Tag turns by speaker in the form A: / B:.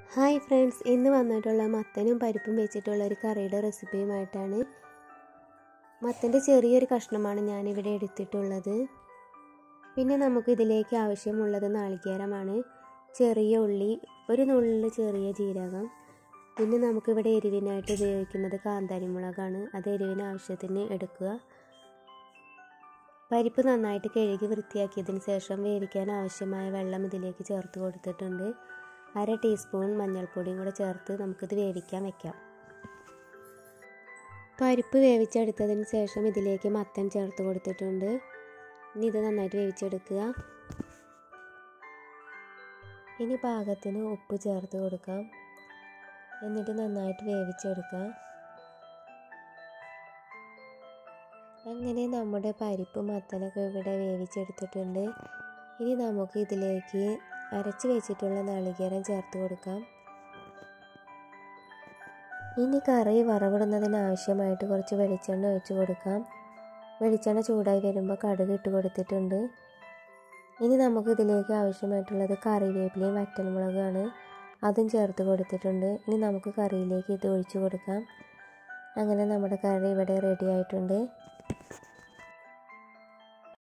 A: hi friends ഇന്ന് വന്നിട്ടുള്ള മത്തനും പരിപ്പും വെച്ചിട്ടുള്ള ഒരു കറിയുടെ റെസിപ്പിയുമായിട്ടാണ് മത്തൻ്റെ ചെറിയൊരു കഷ്ണമാണ് ഞാനിവിടെ എടുത്തിട്ടുള്ളത് പിന്നെ നമുക്ക് ഇതിലേക്ക് ആവശ്യമുള്ളത് നാളികേരമാണ് ചെറിയ ഉള്ളി ഒരു നുള്ളിൽ ചെറിയ ജീരകം പിന്നെ നമുക്കിവിടെ എരിവിനായിട്ട് ഉപയോഗിക്കുന്നത് കാന്താരി മുളകാണ് അത് എരിവിന് ആവശ്യത്തിന് എടുക്കുക പരിപ്പ് നന്നായിട്ട് കഴുകി വൃത്തിയാക്കിയതിന് ശേഷം വേവിക്കാൻ ആവശ്യമായ വെള്ളം ഇതിലേക്ക് ചേർത്ത് കൊടുത്തിട്ടുണ്ട് അര ടീസ്പൂൺ മഞ്ഞൾപ്പൊടിയും കൂടെ ചേർത്ത് നമുക്കിത് വേവിക്കാൻ വെക്കാം പരിപ്പ് വേവിച്ചെടുത്തതിന് ശേഷം ഇതിലേക്ക് മത്തൻ ചേർത്ത് കൊടുത്തിട്ടുണ്ട് ഇനി ഇത് നന്നായിട്ട് വേവിച്ചെടുക്കുക ഇനി പാകത്തിന് ഉപ്പ് ചേർത്ത് കൊടുക്കാം എന്നിട്ട് നന്നായിട്ട് വേവിച്ചെടുക്കാം അങ്ങനെ നമ്മുടെ പരിപ്പ് മത്തനൊക്കെ ഇവിടെ വേവിച്ചെടുത്തിട്ടുണ്ട് ഇനി നമുക്ക് ഇതിലേക്ക് അരച്ച് വെച്ചിട്ടുള്ള നാളികേരം ചേർത്ത് കൊടുക്കാം ഇനി കറി വറവിടുന്നതിന് ആവശ്യമായിട്ട് കുറച്ച് വെളിച്ചെണ്ണ ഒഴിച്ച് കൊടുക്കാം വെളിച്ചെണ്ണ ചൂടായി വരുമ്പോൾ കടുക് ഇട്ട് കൊടുത്തിട്ടുണ്ട് ഇനി നമുക്ക് ഇതിലേക്ക് ആവശ്യമായിട്ടുള്ളത് കറിവേപ്പിലയും വറ്റൽമുളകാണ് അതും ചേർത്ത് കൊടുത്തിട്ടുണ്ട് ഇനി നമുക്ക് കറിയിലേക്ക് ഇത് ഒഴിച്ച് കൊടുക്കാം അങ്ങനെ നമ്മുടെ കറി ഇവിടെ റെഡി ആയിട്ടുണ്ട്